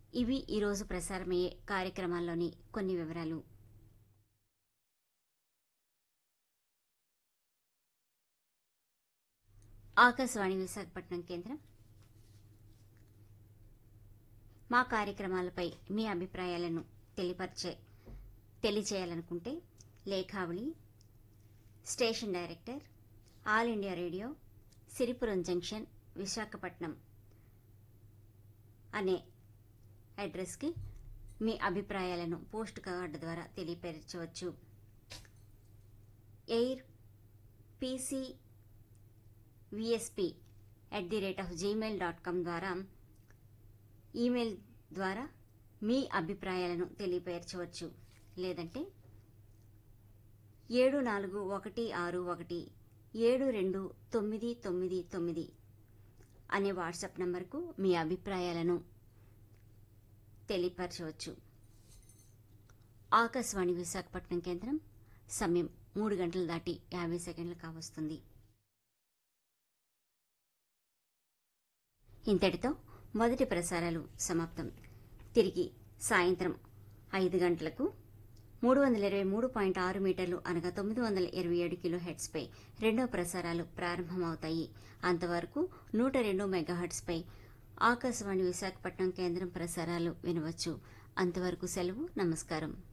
ఇవి ఈరోజు ప్రసారమయ్యే కార్యక్రమాల్లోని కొన్ని వివరాలు ఆకాశవాణి విశాఖపట్నం కేంద్రం మా కార్యక్రమాలపై మీ అభిప్రాయాలను తెలియపరిచే తెలియచేయాలనుకుంటే లేఖావళి station director all India radio Siripuram junction Visakhapatnam అనే అడ్రస్కి మీ అభిప్రాయాలను పోస్ట్ కార్డు ద్వారా తెలియపరచవచ్చు air PC VSP at the rate of gmail dot com ద్వారా ఈమెయిల్ ద్వారా మీ అభిప్రాయాలను తెలియపరచవచ్చు లేదంటే ఏడు నాలుగు ఒకటి ఆరు ఒకటి ఏడు రెండు తొమ్మిది తొమ్మిది తొమ్మిది అనే వాట్సాప్ నంబర్కు మీ అభిప్రాయాలను తెలియపరచవచ్చు ఆకాశవాణి విశాఖపట్నం కేంద్రం సమయం మూడు గంటలు దాటి యాభై సెకండ్లు కావస్తుంది ఇంతటితో మొదటి ప్రసారాలు సమాప్తం తిరిగి సాయంత్రం ఐదు గంటలకు మూడు వందల ఇరవై మూడు పాయింట్ ఆరు మీటర్లు అనగా తొమ్మిది వందల ఇరవై ఏడు కిలో హెడ్స్పై రెండో ప్రసారాలు ప్రారంభమవుతాయి అంతవరకు నూట రెండు మెగాహెడ్స్పై ఆకాశవాణి విశాఖపట్నం కేంద్రం ప్రసారాలు వినవచ్చు అంతవరకు సెలవు నమస్కారం